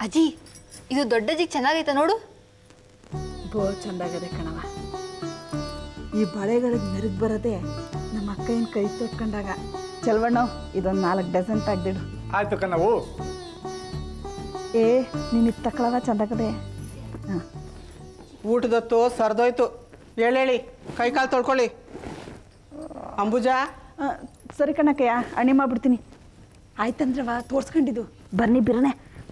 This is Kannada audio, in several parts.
ಅಜ್ಜಿ ಇದು ದೊಡ್ಡಜ್ಜಿಗೆ ಚೆನ್ನಾಗೈತೆ ನೋಡು ಬೋ ಚಂದಾಗದೆ ಕಣವ ಈ ಬಳೆಗಳಿಗೆ ಮೆರುಗು ಬರೋದೆ ನಮ್ಮ ಅಕ್ಕಯ್ಯನ ಕೈ ತೊಟ್ಕೊಂಡಾಗ ಚಲ್ವಣ್ಣ ಇದೊಂದು ನಾಲ್ಕು ಡಜನ್ ತೆಗ್ದಿಡು ಆಯ್ತು ಕಣವು ಏ ನೀನು ಇದು ತಕ್ಕಳವ ಚಂದಾಗದೆ ಹಾಂ ಊಟದತ್ತು ಸರ್ದೋಯ್ತು ಹೇಳೇಳಿ ಕೈ ಕಾಲು ತೊಳ್ಕೊಳ್ಳಿ ಅಂಬುಜಾ ಸರಿ ಕಣಕ್ಕಯ್ಯ ಅಣಿ ಮಾಡ್ಬಿಡ್ತೀನಿ ಆಯ್ತಂದ್ರವ ತೋರ್ಸ್ಕೊಂಡಿದ್ದು ಬನ್ನಿ ಬಿರನೆ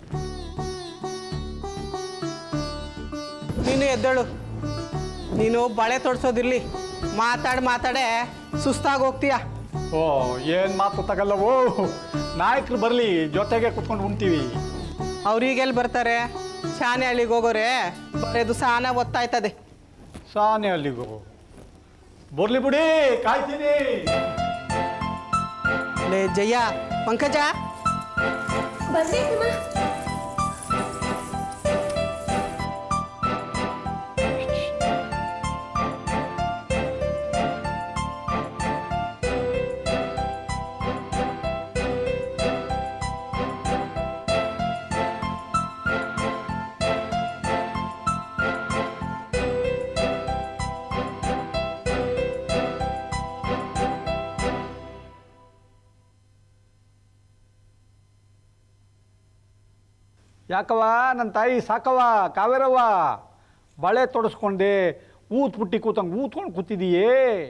ನೀನು ಎದ್ದೇಳು ನೀನು ಬಳೆ ತೊಡ್ಸೋದಿರ್ಲಿ ಮಾತಾಡಿ ಮಾತಾಡೆ ಸುಸ್ತಾಗಿ ಹೋಗ್ತೀಯ ಓ ಏನು ಮಾತು ತಗಲ್ಲವು ನಾಯಕರು ಬರಲಿ ಜೊತೆಗೆ ಕುತ್ಕೊಂಡು ಉಣ್ತೀವಿ ಅವ್ರಿಗೆಲ್ಲಿ ಬರ್ತಾರೆ ಶಾನೆ ಹಳ್ಳಿಗೆ ಹೋಗೋರೆ ಬರೆದು ಸಾನ ಒತ್ತಾಯ್ತದೆ ಸಾನೆ ಅಲ್ಲಿಗೂ ಬರ್ಲಿ ಬಿಡಿ ಕಾಯ್ತೀನಿ ಲೇ ಜಯ್ಯ ಪಂಕಜ ಯಾಕವ್ವ ನನ್ನ ತಾಯಿ ಸಾಕವ್ವ ಕಾವೇರವ್ವ ಬಳೆ ತೊಡಸ್ಕೊಂಡೆ ಊತ್ ಪುಟ್ಟಿ ಕೂತಂಗೆ ಊತ್ಕೊಂಡು ಕೂತಿದೀಯೇ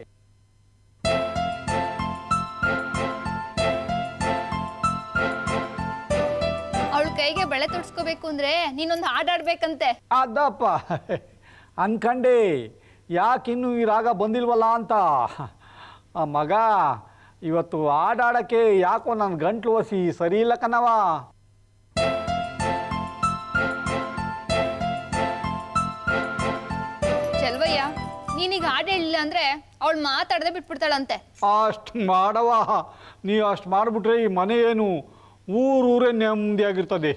ಅವಳ ಕೈಗೆ ಬಳೆ ತೊಡ್ಸ್ಕೋಬೇಕು ಅಂದ್ರೆ ನೀನೊಂದು ಹಾಡಾಡ್ಬೇಕಂತೆ ಅದಪ್ಪ ಅನ್ಕಂಡೆ ಯಾಕಿನ್ನೂ ಈ ರಾಗ ಬಂದಿಲ್ವಲ್ಲ ಅಂತ ಆ ಮಗ ಇವತ್ತು ಆಡಾಡಕ್ಕೆ ಯಾಕೋ ನನ್ನ ಗಂಟ್ಲು ಒಸಿ ಸರಿ ಇಲ್ಲ ಕಣವ ಚೆಲ್ವಯ್ಯ ನೀನೀಗ ಹಾಡು ಹೇಳಿಲ್ಲ ಅಂದ್ರೆ ಅವಳು ಮಾತಾಡದೆ ಬಿಟ್ಬಿಡ್ತಾಳಂತೆ ಅಷ್ಟು ಮಾಡವ ನೀವು ಅಷ್ಟು ಮಾಡಿಬಿಟ್ರೆ ಈ ಮನೆ ಏನು ಊರೂರೇ ನೆಮ್ಮದಿಯಾಗಿರ್ತದೆ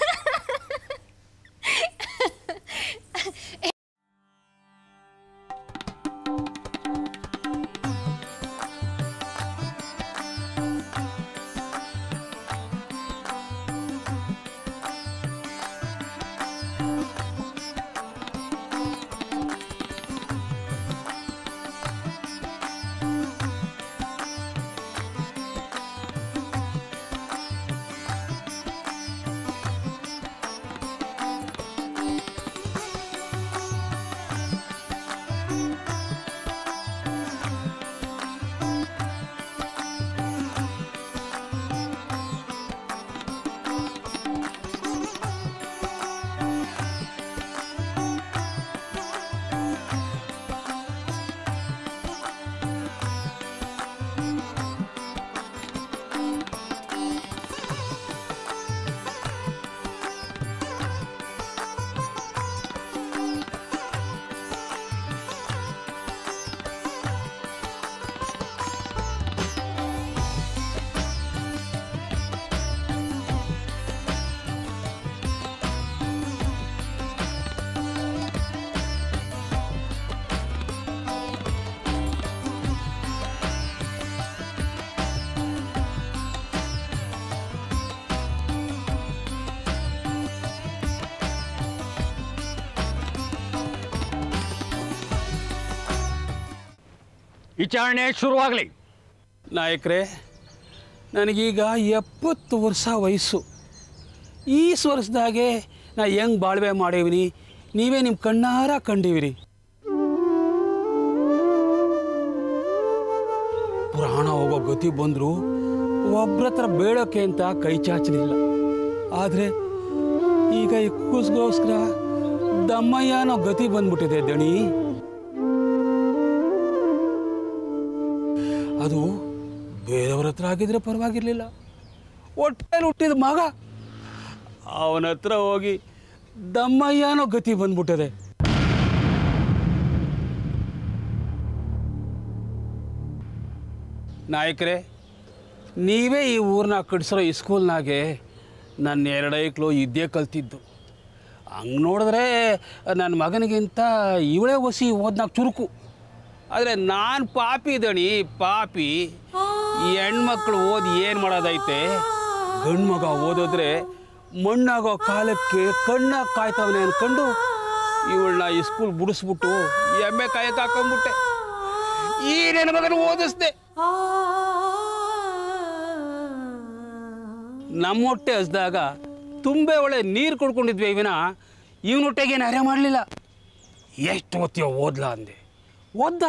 ವಿಚಾರಣೆ ಶುರುವಾಗಲಿ ನಾಯಕರೇ ನನಗೀಗ ಎಪ್ಪತ್ತು ವರ್ಷ ವಯಸ್ಸು ಈ ವರ್ಷದಾಗೆ ನಾ ಹೆಂಗೆ ಬಾಳ್ವೆ ಮಾಡೀವಿನಿ ನೀವೇ ನಿಮ್ಮ ಕಣ್ಣಾರ ಕಂಡೀವಿರಿ ಪುರಾಣ ಹೋಗೋ ಗತಿ ಬಂದರೂ ಒಬ್ರ ಹತ್ರ ಬೇಡೋಕೆ ಅಂತ ಕೈ ಚಾಚಲಿಲ್ಲ ಆದರೆ ಈಗ ಈ ಕೂಸ್ಗೋಸ್ಕರ ದಮ್ಮಯ್ಯ ಅನ್ನೋ ಗತಿ ಬಂದ್ಬಿಟ್ಟಿದೆ ದಣಿ ಅದು ಬೇರೆಯವ್ರ ಹತ್ರ ಆಗಿದ್ರೆ ಪರವಾಗಿರ್ಲಿಲ್ಲ ಹೊಟ್ಟೆಲಿ ಹುಟ್ಟಿದ ಮಗ ಅವನ ಹತ್ರ ಹೋಗಿ ದಮ್ಮಯ್ಯ ಅನ್ನೋ ಗತಿ ಬಂದ್ಬಿಟ್ಟದೆ ನಾಯಕರೇ ನೀವೇ ಈ ಊರನ್ನ ಕಟ್ಸಿರೋ ಈ ಸ್ಕೂಲ್ನಾಗೆ ನನ್ನ ಎರಡೈಕ್ಳು ಇದ್ದೇ ಕಲ್ತಿದ್ದು ಹಂಗೆ ನೋಡಿದ್ರೆ ನನ್ನ ಮಗನಿಗಿಂತ ಇವಳೇ ಒಸಿ ಓದ್ನಾಗ ಚುರುಕು ಆದರೆ ನಾನು ಪಾಪಿ ದಣಿ ಪಾಪಿ ಈ ಹೆಣ್ಮಕ್ಳು ಓದಿ ಏನು ಮಾಡೋದೈತೆ ಗಂಡು ಮಗ ಓದಿದ್ರೆ ಮಣ್ಣಾಗೋ ಕಾಲಕ್ಕೆ ಕಣ್ಣ ಕಾಯ್ತವನೆ ಅನ್ಕೊಂಡು ಇವಳನ್ನ ಈ ಸ್ಕೂಲ್ ಬಿಡಿಸ್ಬಿಟ್ಟು ಎಮ್ಮೆ ಕಾಯಕ್ಕೆ ಹಾಕೊಂಡ್ಬಿಟ್ಟೆ ಈ ನನ್ನ ಮಗನ ಓದಿಸ್ದೆ ನಮ್ಮ ಹೊಟ್ಟೆ ಹಸ್ದಾಗ ತುಂಬೆ ಒಳ್ಳೆ ನೀರು ಕುಡ್ಕೊಂಡಿದ್ವಿ ಇವನ ಇವನ ಹೊಟ್ಟೆಗೆ ಏನು ಅರೆ ಮಾಡಲಿಲ್ಲ ಎಷ್ಟು ಓದ್ತೀಯೋ ಓದ್ಲಾ ಅಂದೆ ಓದ್ದ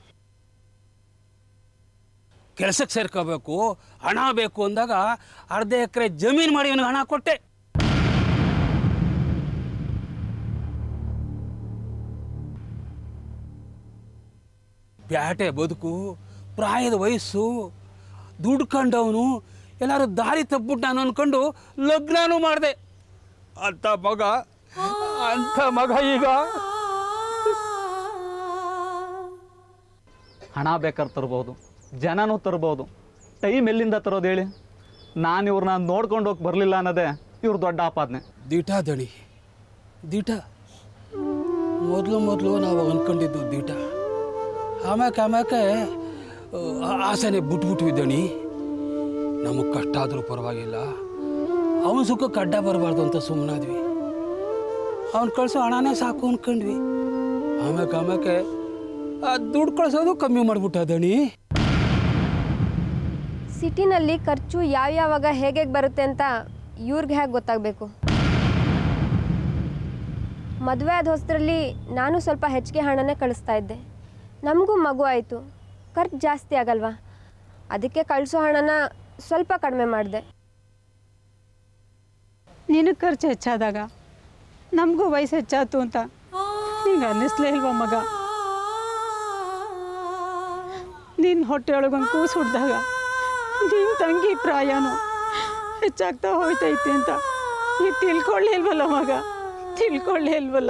ಕೆಲಸಕ್ಕೆ ಸೇರ್ಕೋಬೇಕು ಹಣ ಬೇಕು ಅಂದಾಗ ಅರ್ಧ ಎಕರೆ ಜಮೀನು ಮಾಡಿ ಇವನಿಗೆ ಹಣ ಕೊಟ್ಟೆ ಬ್ಯಾಟೆ ಬದುಕು ಪ್ರಾಯದ ವಯಸ್ಸು ದುಡ್ಡು ಕಂಡವನು ಎಲ್ಲರೂ ದಾರಿ ತಪ್ಪಿಬಿಟ್ಟು ನಾನು ಅನ್ಕೊಂಡು ಲಗ್ನನೂ ಮಾಡಿದೆ ಅಂಥ ಮಗ ಅಂಥ ಮಗ ಈಗ ಹಣ ಬೇಕಾದ್ರೆ ತರ್ಬೋದು ಜನನೂ ತರ್ಬೋದು ಟೈಮ್ ಎಲ್ಲಿಂದ ತರೋದು ಹೇಳಿ ನಾನು ಇವ್ರನ್ನ ನೋಡ್ಕೊಂಡು ಹೋಗಿ ಬರಲಿಲ್ಲ ಅನ್ನೋದೇ ಇವ್ರ ದೊಡ್ಡ ಆಪಾದನೆ ದಿಟ ದಣಿ ದಿಟ ಮೊದಲು ಮೊದಲು ನಾವು ಅನ್ಕೊಂಡಿದ್ದು ದಿಟ ಆಮ್ಯಾಕೆ ಆಮ್ಯಾಕೆ ಆ, ಆಸೆನೆ ಬಿಟ್ಬಿಟ್ವಿ ದಣಿ ನಮಗೆ ಕಷ್ಟ ಆದರೂ ಪರವಾಗಿಲ್ಲ ಅವನ ಸುಖಕ್ಕೆ ಅಡ್ಡ ಬರಬಾರ್ದು ಅಂತ ಸುಮ್ಮನಾದ್ವಿ ಅವ್ನು ಕಳಿಸೋ ಹಣನೇ ಸಾಕು ಅನ್ಕೊಂಡ್ವಿ ಆಮ್ಯಾಕೆ ಆಮ್ಯಾಕೆ ಆ ದುಡ್ಡು ಕಳ್ಸೋದು ಕಮ್ಮಿ ಮಾಡಿಬಿಟ್ಟ ದಣಿ ಸಿಟಿನಲ್ಲಿ ಖರ್ಚು ಯಾವ್ಯಾವಾಗ ಹೇಗೆ ಬರುತ್ತೆ ಅಂತ ಇವ್ರಿಗೆ ಹೇಗೆ ಗೊತ್ತಾಗಬೇಕು ಮದುವೆ ಆದ ಹೊಸದ್ರಲ್ಲಿ ನಾನು ಸ್ವಲ್ಪ ಹೆಚ್ಚಿಗೆ ಹಣನೇ ಕಳಿಸ್ತಾ ಇದ್ದೆ ನಮಗೂ ಮಗು ಆಯಿತು ಖರ್ಚು ಜಾಸ್ತಿ ಆಗಲ್ವಾ ಅದಕ್ಕೆ ಕಳಿಸೋ ಹಣನ ಸ್ವಲ್ಪ ಕಡಿಮೆ ಮಾಡಿದೆ ನಿನಗೆ ಖರ್ಚು ಹೆಚ್ಚಾದಾಗ ನಮಗೂ ವಯಸ್ಸು ಹೆಚ್ಚಾತು ಅಂತ ನಿಂಗೆ ಅನ್ನಿಸ್ಲೇ ಇಲ್ವ ಮಗ ನಿನ್ನ ಹೊಟ್ಟೆಯೊಳಗೊಂದು ಕೂಸು ಹುಡ್ದಾಗ ನಿನ್ನ ತಂಗಿ ಪ್ರಾಯನೂ ಹೆಚ್ಚಾಗ್ತಾ ಹೋಯ್ತೈತೆ ಅಂತ ನೀ ತಿಳ್ಕೊಳ್ಳೇ ಇಲ್ವಲ್ಲ ಮಗ ತಿಳ್ಕೊಳ್ಳೇ ಇಲ್ವಲ್ಲ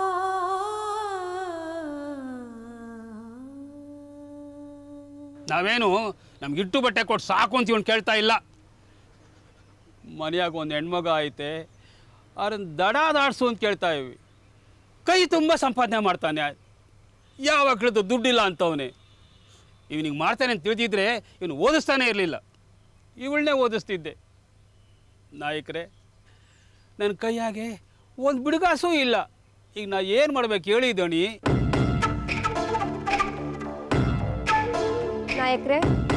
ನಾವೇನು ನಮ್ಗೆ ಇಟ್ಟು ಬಟ್ಟೆ ಕೊಟ್ಟು ಸಾಕು ಅಂತ ಇವನು ಕೇಳ್ತಾ ಇಲ್ಲ ಮನೆಯಾಗ ಒಂದು ಹೆಣ್ಮಗ ಐತೆ ಅವ್ರನ್ನ ದಡ ದಾಡ್ಸು ಅಂತ ಕೇಳ್ತಾ ಇವಿ ಕೈ ತುಂಬ ಸಂಪಾದನೆ ಮಾಡ್ತಾನೆ ಯಾವಾಗ ಕೇಳಿದ್ರು ದುಡ್ಡಿಲ್ಲ ಅಂತವನೇ ಇವನಿಗೆ ಮಾಡ್ತಾನೆ ಅಂತ ತಿಳಿದಿದ್ರೆ ಇವನು ಓದಿಸ್ತಾನೆ ಇರಲಿಲ್ಲ ಇವಳನ್ನೇ ಓದಿಸ್ತಿದ್ದೆ ನಾಯಕರೇ ನನ್ನ ಕೈಯಾಗೆ ಒಂದು ಬಿಡುಗಾಸೂ ಇಲ್ಲ ಈಗ ನಾ ಏನು ಮಾಡ್ಬೇಕು ಹೇಳಿ ದಣಿ ನಾಯಕ್ರೆ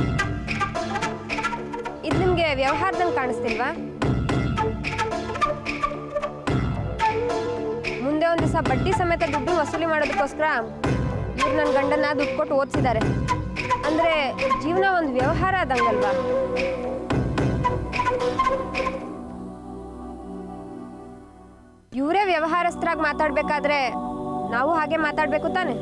ಇದು ನಿಮಗೆ ವ್ಯವಹಾರದಂಗೆ ಕಾಣಿಸ್ತಿಲ್ವಾ ಮುಂದೆ ಒಂದು ದಿವಸ ಬಡ್ಡಿ ಸಮೇತ ದುಡ್ಡು ವಸೂಲಿ ಮಾಡೋದಕ್ಕೋಸ್ಕರ ಇವ್ರು ನನ್ನ ಗಂಡನ ದುಡ್ಡು ಕೊಟ್ಟು ಓದಿಸಿದ್ದಾರೆ ಅಂದರೆ ಜೀವನ ಒಂದು ವ್ಯವಹಾರ ಆದಂಗಲ್ವಾ ಇವರೇ ವ್ಯವಹಾರಸ್ಥರಾಗಿ ಮಾತಾಡ್ಬೇಕಾದ್ರೆ ನಾವು ಹಾಗೆ ಮಾತಾಡಬೇಕು ತಾನೆ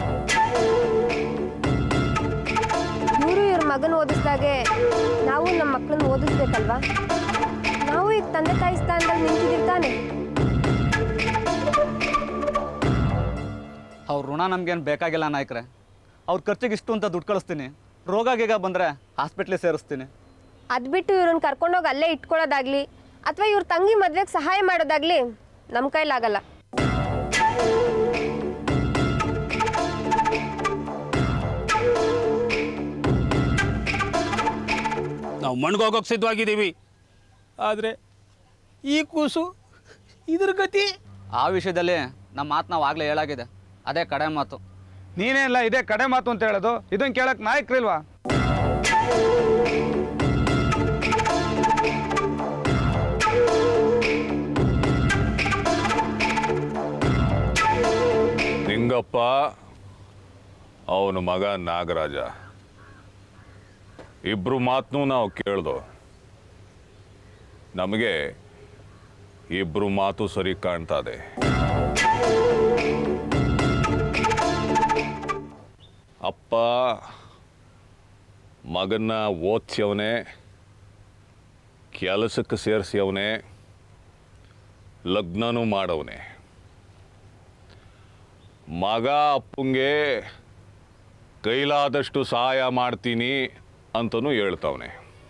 ಇವರು ಇವ್ರ ಮಗನ ಓದಿಸ್ದಾಗೆ ನಾವು ನಮ್ಮ ಮಕ್ಕಳನ್ನ ಓದಿಸ್ಬೇಕಲ್ವಾ ನಾವು ಈಗ ತಂದೆ ತಾಯಿ ಸ್ಥಾನದಲ್ಲಿ ನಿಂತಿದ್ದೀವಿ ತಾನೆ ಅವ್ರ ಋಣ ನಮ್ಗೇನು ಬೇಕಾಗಿಲ್ಲ ನಾಯ್ಕ್ರೆ ಅವ್ರ ಖರ್ಚಿಗೆ ಇಷ್ಟು ಅಂತ ದುಡ್ಡು ಕಳಿಸ್ತೀನಿ ರೋಗ ಗೀಗ ಬಂದರೆ ಹಾಸ್ಪಿಟ್ಲಿಗೆ ಸೇರಿಸ್ತೀನಿ ಅದು ಬಿಟ್ಟು ಇವ್ರನ್ನ ಕರ್ಕೊಂಡೋಗಿ ಅಲ್ಲೇ ಇಟ್ಕೊಳ್ಳೋದಾಗ್ಲಿ ಅಥವಾ ಇವ್ರ ತಂಗಿ ಮದ್ವೆಗೆ ಸಹಾಯ ಮಾಡೋದಾಗ್ಲಿ ನಮ್ಮ ಕೈಲಾಗಲ್ಲ ನಾವು ಮಣ್ಗೋಗೋಕೆ ಸಿದ್ಧವಾಗಿದ್ದೀವಿ ಆದರೆ ಈ ಕೂಸು ಇದ್ರ ಗತಿ ಆ ವಿಷಯದಲ್ಲಿ ನಮ್ಮ ಮಾತು ನಾವು ಆಗಲೇ ಹೇಳಾಗಿದೆ ಅದೇ ಕಡೆ ಮಾತು ನೀನೇನಿಲ್ಲ ಇದೇ ಕಡೆ ಮಾತು ಅಂತ ಹೇಳೋದು ಇದನ್ನು ಕೇಳಕ್ಕೆ ನಾಯಕರಿಲ್ವಾ ನಿಂಗಪ್ಪ ಅವನ ಮಗ ನಾಗರಾಜ ಇಬ್ರು ಮಾತನ್ನೂ ನಾವು ಕೇಳ್ದೋ ನಮಗೆ ಇಬ್ರು ಮಾತು ಸರಿ ಕಾಣ್ತದೆ ಅಪ್ಪ ಮಗನ್ನ ಓದಿಸ್ಯವನೇ ಕೆಲಸಕ್ಕೆ ಸೇರಿಸ್ಯವನೇ ಲಗ್ನನೂ ಮಾಡವನೇ ಮಗ ಅಪ್ಪಂಗೆ ಕೈಲಾದಷ್ಟು ಸಹಾಯ ಮಾಡ್ತೀನಿ ಅಂತನೂ ಹೇಳ್ತವನೆ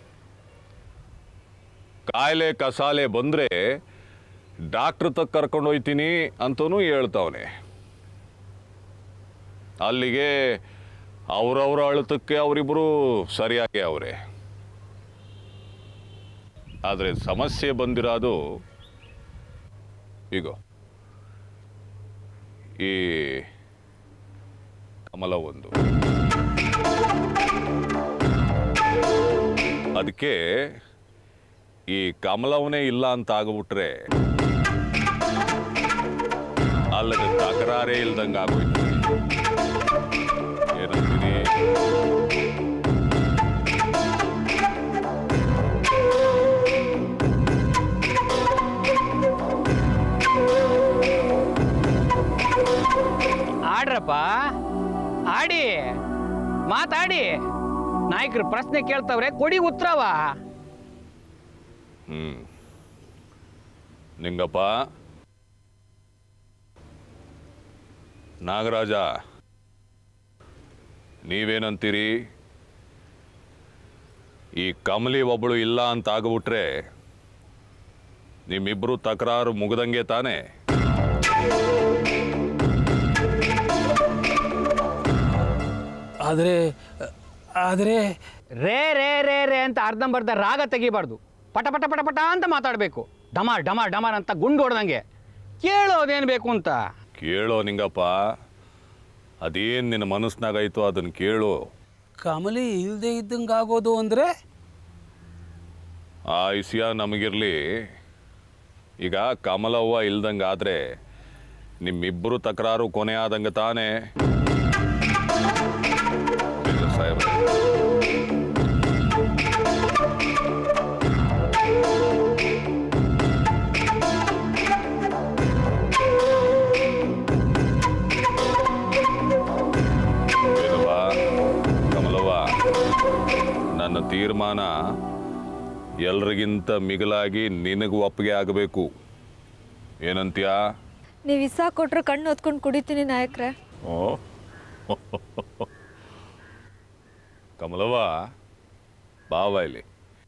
ಕಾಯಿಲೆ ಕಸಾಲೆ ಬಂದರೆ ಡಾಕ್ಟ್ರ್ ತಕ್ಕ ಕರ್ಕೊಂಡು ಹೋಯ್ತೀನಿ ಅಂತನೂ ಹೇಳ್ತವನೆ ಅಲ್ಲಿಗೆ ಅವ್ರವ್ರ ಅಳುತಕ್ಕೆ ಅವರಿಬ್ಬರು ಸರಿಯಾಗಿ ಅವರೇ ಆದರೆ ಸಮಸ್ಯೆ ಬಂದಿರೋದು ಈಗ ಈ ಕಮಲ ಒಂದು ಅದಕ್ಕೆ ಈ ಕಮಲವನೇ ಇಲ್ಲ ಅಂತ ಆಗ್ಬಿಟ್ರೆ ಅಲ್ಲಿಗೆ ತಕರಾರೇ ಇಲ್ದಂಗೆ ಆಗೋಯ್ತು ಏನಂತೀರಿ ಆಡ್ರಪ್ಪ ಆಡಿ ಮಾತಾಡಿ ನಾಯಕರು ಪ್ರಶ್ನೆ ಕೇಳ್ತವ್ರೆ ಕೊಡಿ ಉತ್ತರವ ಹ್ಮ್ ನಿಂಗಪ್ಪ ನಾಗರಾಜ ನೀವೇನಂತೀರಿ ಈ ಕಮಲಿ ಒಬ್ಬಳು ಇಲ್ಲ ಅಂತ ಆಗ್ಬಿಟ್ರೆ ನಿಮ್ಮಿಬ್ರು ತಕರಾರು ಮುಗ್ದಂಗೆ ತಾನೇ ಆದರೆ ಆದರೆ ರೇ ರೇ ರೇ ರೇ ಅಂತ ಅರ್ಧಂಬರ್ಧ ರಾಗ ತೆಗಿಬಾರ್ದು ಪಟ ಪಟ ಪಟ ಪಟ ಅಂತ ಮಾತಾಡಬೇಕು ಡಮಾರ್ ಡಮಾರ್ ಡಮಾರ್ ಅಂತ ಗುಂಡು ಹೊಡೆದಂಗೆ ಕೇಳೋದೇನು ಬೇಕು ಅಂತ ಕೇಳೋ ನಿಂಗಪ್ಪ ಅದೇನು ನಿನ್ನ ಮನಸ್ಸಿನಾಗೈತೋ ಅದನ್ನು ಕೇಳು ಕಮಲಿ ಇಲ್ಲದೆ ಇದ್ದಂಗೆ ಆಗೋದು ಅಂದರೆ ಆ ವಿಷಯ ನಮಗಿರಲಿ ಈಗ ಕಮಲವ್ವ ಇಲ್ದಂಗೆ ಆದರೆ ನಿಮ್ಮಿಬ್ಬರು ತಕರಾರು ಕೊನೆ ಆದಂಗೆ ತಾನೇ ಇಲ್ಲ ಸಾಹೇಬ್ರೆ. ಏನವ್ವ, ಕಮಲವ್ವ ನನ್ನ ತೀರ್ಮಾನ ಎಲ್ರಿಗಿಂತ ಮಿಗಿಲಾಗಿ ನಿನಗೆ ಒಪ್ಪಿಗೆ ಆಗಬೇಕು ಏನಂತ್ಯ ನೀವು ಇಸ ಕೊಟ್ರೆ ಕಣ್ಣು ಹೊತ್ಕೊಂಡು ಕುಡಿತೀನಿ ನಾಯಕ್ರೆ ಓ ಕಮಲವ್ವ ಬಾವ ಇಲ್ಲಿ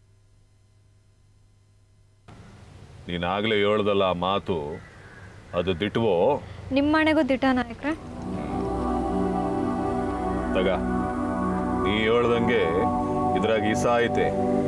ನೀನಾಗಲೇ ಹೇಳ್ದಲ್ಲ ಆ ಮಾತು ಅದು ದಿಟ್ವೋ ನಿಮ್ಮ ಮನೆಗೂ ದಿಟ ನಾಯಕ್ರೆ ತಗ ನೀ ಹೇಳ್ದಂಗೆ ಇದ್ರಾಗ ಇಸ ಐತೆ